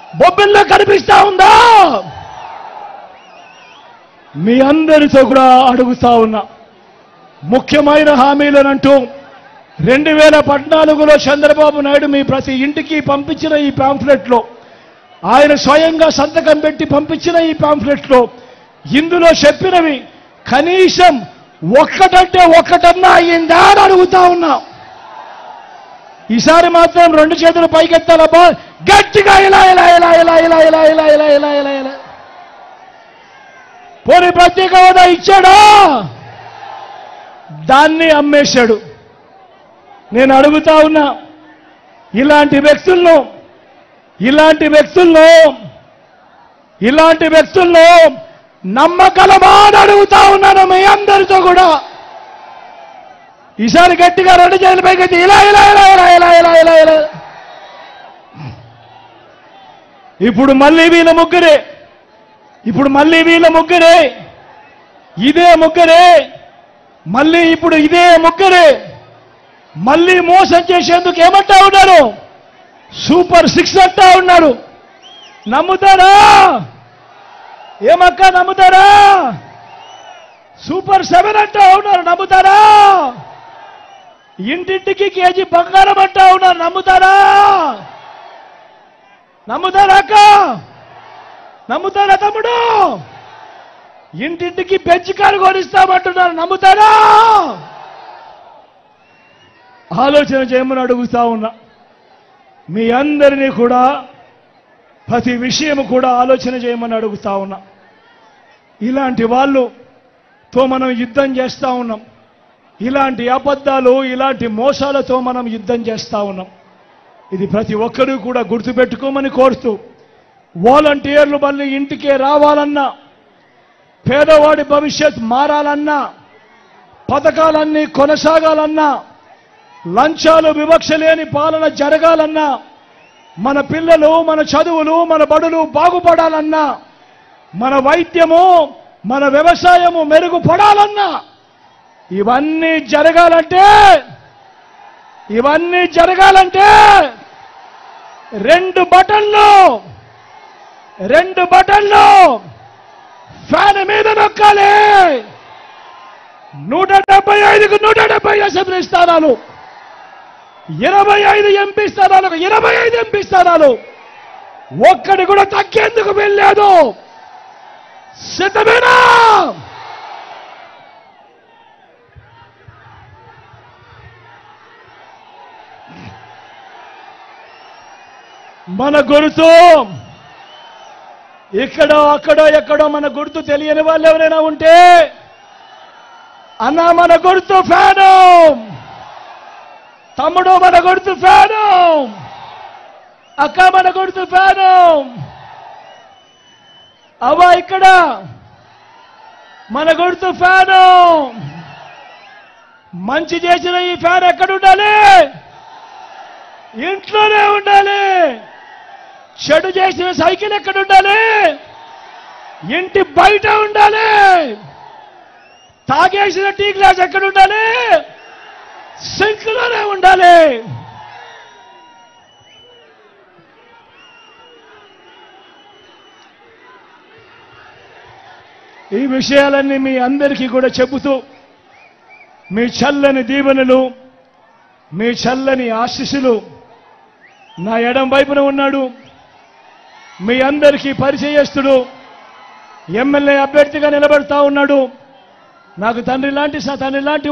బొబ్బిల్లో కనిపిస్తా ఉందా మీ అందరితో కూడా అడుగుతా ఉన్నా ముఖ్యమైన హామీలనంటూ రెండు వేల పద్నాలుగులో చంద్రబాబు నాయుడు మీ ప్రతి ఇంటికి పంపించిన ఈ పాంఫ్లెట్లో ఆయన స్వయంగా సంతకం పెట్టి పంపించిన ఈ పాంఫ్లెట్లో ఇందులో చెప్పినవి కనీసం ఒక్కటంటే ఒక్కటన్నా అయ్యిందా అని అడుగుతా ఉన్నా ఈసారి మాత్రం రెండు చేతులు పైకెత్తాలబ్బా గట్టిగా ఇలా ఇలా ఇలా ఇలా ఇలా ఇలా ఇలా ఇలా ఇలా ఇలా ఇలా పోనీ ప్రత్యేక హోదా ఇచ్చాడా దాన్ని అమ్మేశాడు నేను అడుగుతా ఉన్నా ఇలాంటి వ్యక్తులను ఇలాంటి వ్యక్తులను ఇలాంటి వ్యక్తులను నమ్మకలమా అని అడుగుతా ఉన్నాను మీ అందరితో కూడా ఈసారి గట్టిగా రెండు చేతుల పైకి ఇలా ఇలా ఇలా ఇలా ఇలా ఇలా ఇలా ఇలా ఇప్పుడు మళ్ళీ వీళ్ళ ముగ్గురే ఇప్పుడు మళ్ళీ వీళ్ళ ముగ్గురే ఇదే ముగ్గురే మళ్ళీ ఇప్పుడు ఇదే ముగ్గురే మళ్ళీ మోసం చేసేందుకు ఏమంటా ఉన్నారు సూపర్ సిక్స్ అంటా ఉన్నారు నమ్ముతారా ఏమక్క నమ్ముతారా సూపర్ సెవెన్ అంటా ఉన్నారు నమ్ముతారా ఇంటింటికి కేజీ బంగారం అంటా ఉన్నారు నమ్ముతారా నమ్ముతారా అక్క నమ్ముతారా తమ్ముడు ఇంటింటికి పెంచి కారు కొనిస్తామంటున్నారు నమ్ముతారా ఆలోచన చేయమని అడుగుతా ఉన్నా మీ అందరినీ కూడా ప్రతి విషయం కూడా ఆలోచన చేయమని అడుగుతా ఉన్నా ఇలాంటి వాళ్ళుతో మనం యుద్ధం చేస్తా ఉన్నాం ఇలాంటి అబద్ధాలు ఇలాంటి మోసాలతో మనం యుద్ధం చేస్తా ఉన్నాం ఇది ప్రతి ఒక్కరూ కూడా గుర్తుపెట్టుకోమని కోరుతూ వాలంటీర్లు మళ్ళీ ఇంటికే రావాలన్నా పేదవాడి భవిష్యత్ మారాలన్నా పథకాలన్నీ కొనసాగాలన్నా లంచాలు వివక్ష లేని పాలన జరగాలన్నా మన పిల్లలు మన చదువులు మన బడులు బాగుపడాలన్నా మన వైద్యము మన వ్యవసాయము మెరుగుపడాలన్నా ఇవన్నీ జరగాలంటే ఇవన్నీ జరగాలంటే రెండు బటన్లు రెండు బటన్లు ఫ్యాన్ మీద నొక్కాలి నూట డెబ్బై ఐదుకు నూట డెబ్బై అసెంబ్లీ స్థానాలు ఇరవై ఐదు ఎంపీ స్థానాలకు ఇరవై ఐదు ఎంపీ స్థానాలు ఒక్కడి కూడా తగ్గేందుకు వెళ్ళలేదు సిద్ధమేనా మన గుర్తు ఇక్కడ అక్కడ ఎక్కడో మన గుర్తు తెలియని వాళ్ళు ఎవరైనా ఉంటే అన్న మన గుర్తు ఫ్యాను తమ్ముడు మన గుర్తు ఫ్యాను అక్క మన గుర్తు ఫ్యాను అవ్వ ఇక్కడ మన గుర్తు ఫ్యాను మంచి చేసిన ఈ ఫ్యాన్ ఎక్కడ ఉండాలి ఇంట్లోనే ఉండాలి చెడు చేసిన సైకిల్ ఎక్కడ ఉండాలి ఇంటి బయట ఉండాలి తాగేసిన టీ గ్లాస్ ఎక్కడ ఉండాలి సింక్లోనే ఉండాలి ఈ విషయాలన్నీ మీ అందరికీ కూడా చెబుతూ మీ చల్లని దీవెనలు మీ చల్లని ఆశీస్సులు నా ఎడం వైపున ఉన్నాడు మీ అందరికీ పరిచయస్తుడు ఎమ్మెల్యే అభ్యర్థిగా నిలబడతా ఉన్నాడు నాకు తండ్రి లాంటి స- తండ్రి లాంటి